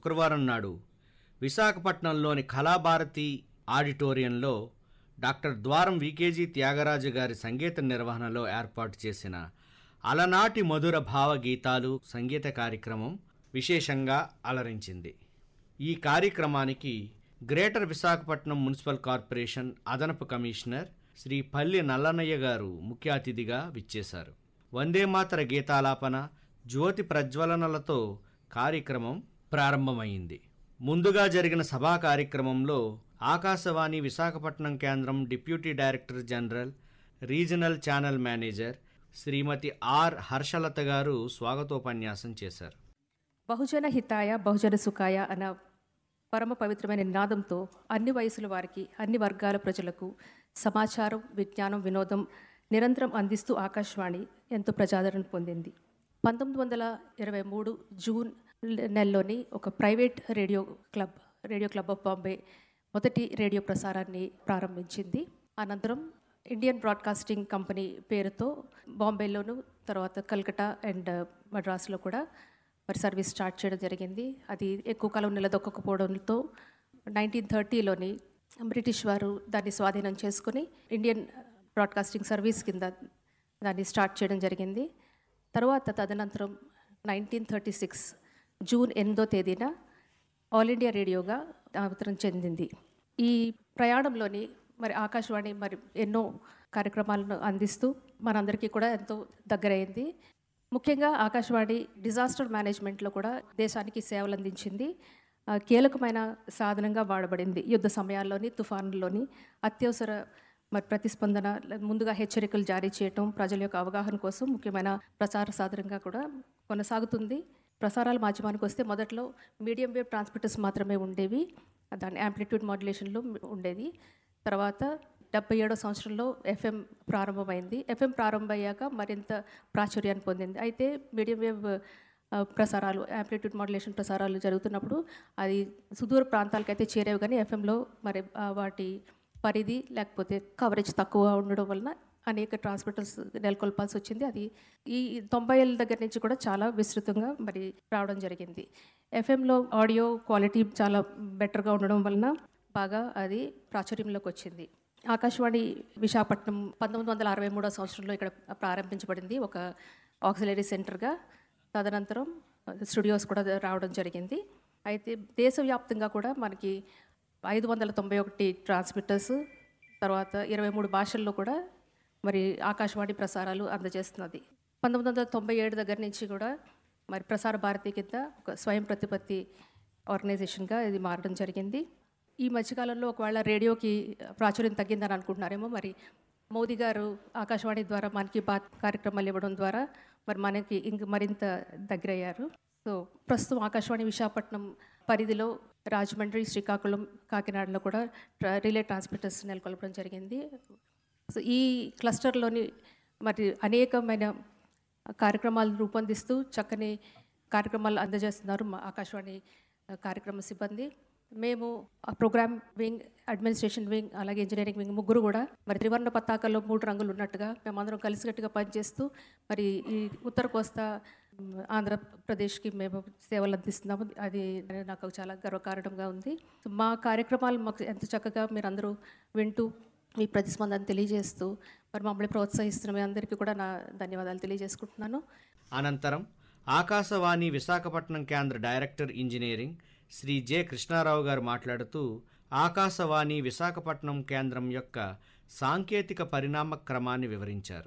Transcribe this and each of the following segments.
శుక్రవారం నాడు విశాఖపట్నంలోని కళాభారతి ఆడిటోరియంలో డాక్టర్ ద్వారం వికేజీ త్యాగరాజు గారి సంగీత నిర్వహణలో ఏర్పాటు చేసిన అలనాటి మధుర భావగీతాలు సంగీత కార్యక్రమం విశేషంగా అలరించింది ఈ కార్యక్రమానికి గ్రేటర్ విశాఖపట్నం మున్సిపల్ కార్పొరేషన్ అదనపు కమిషనర్ శ్రీ పల్లి నల్లనయ్య గారు ముఖ్య అతిథిగా విచ్చేశారు వందేమాతర గీతాలాపన జ్యోతి ప్రజ్వలనలతో కార్యక్రమం ప్రారంభమైంది ముందుగా జరిగిన సభా కార్యక్రమంలో ఆకాశవాణి విశాఖపట్నం కేంద్రం deputy director general regional channel manager Srimathi R Harshalatha garu స్వాగతోపన్యాసం చేశారు బహుజన హితాయ బహుజన సుఖాయ అన్న పరమ పవిత్రమైన నినాదంతో అన్ని వయసుల వారికి అన్ని వర్గాల ప్రజలకు సమాచారం విజ్ఞానం వినోదం నిరంతరం అందిస్తూ ఆకాశవాణి ఎంతో ప్రజాదరణ పొందింది పంతొమ్మిది వందల ఇరవై మూడు జూన్ నెలలోని ఒక private radio club radio club of Bombay మొదటి రేడియో ప్రసారాన్ని ప్రారంభించింది అనంతరం ఇండియన్ బ్రాడ్కాస్టింగ్ కంపెనీ పేరుతో బాంబేలోను తర్వాత కల్కటా అండ్ మద్రాసులో కూడా మరి సర్వీస్ స్టార్ట్ చేయడం జరిగింది అది ఎక్కువ కాలం నిలదొక్కకపోవడంతో నైన్టీన్ థర్టీలోని బ్రిటిష్ వారు దాన్ని స్వాధీనం చేసుకుని ఇండియన్ బ్రాడ్కాస్టింగ్ సర్వీస్ కింద దాన్ని స్టార్ట్ చేయడం జరిగింది తర్వాత తదనంతరం నైన్టీన్ థర్టీ సిక్స్ జూన్ ఎనిమిదో తేదీన ఆల్ ఇండియా రేడియోగా అవతరణ చెందింది ఈ ప్రయాణంలోని మరి ఆకాశవాణి మరి ఎన్నో కార్యక్రమాలను అందిస్తూ మనందరికీ కూడా ఎంతో దగ్గరైంది ముఖ్యంగా ఆకాశవాణి డిజాస్టర్ మేనేజ్మెంట్లో కూడా దేశానికి సేవలు అందించింది ఆ, కీలకమైన సాధనంగా వాడబడింది యుద్ధ సమయాల్లోని తుఫానుల్లోని అత్యవసర మరి ప్రతిస్పందన ముందుగా హెచ్చరికలు జారీ చేయటం ప్రజల యొక్క అవగాహన కోసం ముఖ్యమైన ప్రచార సాధనంగా కూడా కొనసాగుతుంది ప్రసారాల మాధ్యమానికి వస్తే మొదట్లో మీడియం వేవ్ ట్రాన్స్మిటర్స్ మాత్రమే ఉండేవి దాని యాంప్లిట్యూడ్ మాడ్యులేషన్లో ఉండేది తర్వాత డెబ్బై ఏడో సంవత్సరంలో ఎఫ్ఎం ప్రారంభమైంది ఎఫ్ఎం ప్రారంభమయ్యాక మరింత ప్రాచుర్యాన్ని పొందింది అయితే మీడియం వేవ్ ఆ, ప్రసారాలు యాంప్లిట్యూడ్ మాడ్యులేషన్ ప్రసారాలు జరుగుతున్నప్పుడు అది సుదూర ప్రాంతాలకైతే చేరేవి కానీ ఎఫ్ఎంలో మరి ఆ, వాటి పరిధి లేకపోతే కవరేజ్ తక్కువ ఉండడం వలన అనేక ట్రాన్స్మిటర్స్ నెలకొల్పాల్సి వచ్చింది అది ఈ తొంభై ఏళ్ళ దగ్గర నుంచి కూడా చాలా విస్తృతంగా మరి రావడం జరిగింది ఎఫ్ఎంలో ఆడియో క్వాలిటీ చాలా బెటర్గా ఉండడం వలన బాగా అది ప్రాచుర్యంలోకి వచ్చింది ఆకాశవాణి విశాఖపట్నం పంతొమ్మిది వందల అరవై మూడో సంవత్సరంలో ఇక్కడ ప్రారంభించబడింది ఒక ఆక్సిలరీ సెంటర్గా తదనంతరం స్టూడియోస్ కూడా రావడం జరిగింది అయితే దేశవ్యాప్తంగా కూడా మనకి ఐదు వందల తొంభై ఒకటి ట్రాన్స్మిటర్స్ తర్వాత ఇరవై మూడు భాషల్లో కూడా మరి ఆకాశవాణి ప్రసారాలు అందజేస్తున్నది పంతొమ్మిది వందల తొంభై ఏడు దగ్గర నుంచి కూడా మరి ప్రసార భారతి కింద ఒక స్వయం ప్రతిపత్తి ఆర్గనైజేషన్గా ఇది మారడం జరిగింది ఈ మధ్యకాలంలో ఒకవేళ రేడియోకి ప్రాచుర్యం తగ్గిందని అనుకుంటున్నారేమో మరి మోదీ గారు ఆకాశవాణి ద్వారా మన్ కీ బాత్ కార్యక్రమాలు ఇవ్వడం ద్వారా మరి మనకి ఇంక మరింత దగ్గరయ్యారు సో ప్రస్తుతం ఆకాశవాణి విశాఖపట్నం పరిధిలో రాజమండ్రి శ్రీకాకుళం కాకినాడలో కూడా ట్ర- రిలే ట్రాన్స్మిటర్స్ నెలకొల్పడం జరిగింది సో ఈ క్లస్టర్లోని మరి అనేకమైన కార్యక్రమాలు రూపొందిస్తూ చక్కని కార్యక్రమాలు అందజేస్తున్నారు మా ఆకాశవాణి ఆ, కార్యక్రమ సిబ్బంది మేము ఆ ప్రోగ్రామ్ వింగ్ అడ్మినిస్ట్రేషన్ వింగ్ అలాగే ఇంజనీరింగ్ వింగ్ ముగ్గురు కూడా మరి త్రివర్ణ పతాకాల్లో మూడు రంగులు ఉన్నట్టుగా మేమందరం కలిసికట్టుగా పనిచేస్తూ మరి ఈ ఉత్తర కోస్తా మ్, ఆంధ్రప్రదేశ్కి మేము సేవలు అందిస్తున్నాము అది నాకు చాలా గర్వకారణంగా ఉంది మా కార్యక్రమాలు మాకు ఎంత చక్కగా మీరు అందరూ వింటూ మీ ప్రతిస్పందన తెలియజేస్తూ మరి మమ్మల్ని ప్రోత్సహిస్తున్న మీ అందరికీ కూడా నా ధన్యవాదాలు తెలియజేసుకుంటున్నాను అనంతరం ఆకాశవాణి విశాఖపట్నం కేంద్ర director engineering Sri J Krishna Rao garu మాట్లాడుతూ ఆకాశవాణి విశాఖపట్నం కేంద్రం యొక్క సాంకేతిక పరిణామ క్రమాన్ని వివరించారు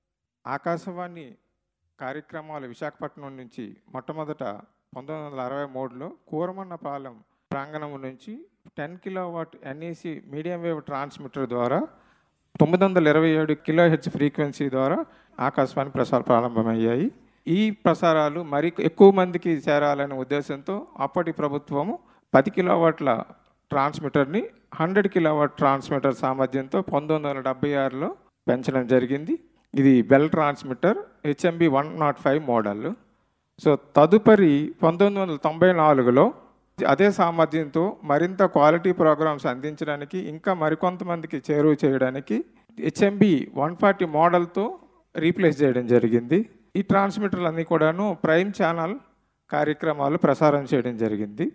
ఆకాశవాణి కార్యక్రమాలు విశాఖపట్నం నుంచి మొట్టమొదట పంతొమ్మిది వందల అరవై మూడులో కూరమన్నపాలెం ప్రాంగణం నుంచి ten kilowatt NEC medium wave transmitter ద్వారా తొమ్మిది వందల ఇరవై ఏడు కిలో హెచ్ ఫ్రీక్వెన్సీ ద్వారా ఆకాశవాణి ప్రసారాలు ప్రారంభమయ్యాయి ఈ ప్రసారాలు మరి ఎక్కువ మందికి చేరాలనే ఉద్దేశంతో అప్పటి ప్రభుత్వము పది కిలోవాట్ల ట్రాన్స్మిటర్ని హండ్రెడ్ కిలోవాట్ ట్రాన్స్మిటర్ సామర్థ్యంతో పంతొమ్మిది వందల డెబ్బై ఆరులో పెంచడం జరిగింది ఇది BEL transmitter HMB one nought five model so తదుపరి పంతొమ్మిది వందల తొంభై నాలుగులో అదే సామర్థ్యంతో మరింత క్వాలిటీ ప్రోగ్రామ్స్ అందించడానికి ఇంకా మరికొంతమందికి చేరువ చేయడానికి హెచ్ఎంబి వన్ ఫార్టీ మోడల్తో రీప్లేస్ చేయడం జరిగింది ఈ ట్రాన్స్మిటర్లు అన్నీ కూడాను ప్రైమ్ ఛానల్ కార్యక్రమాలు ప్రసారం చేయడం జరిగింది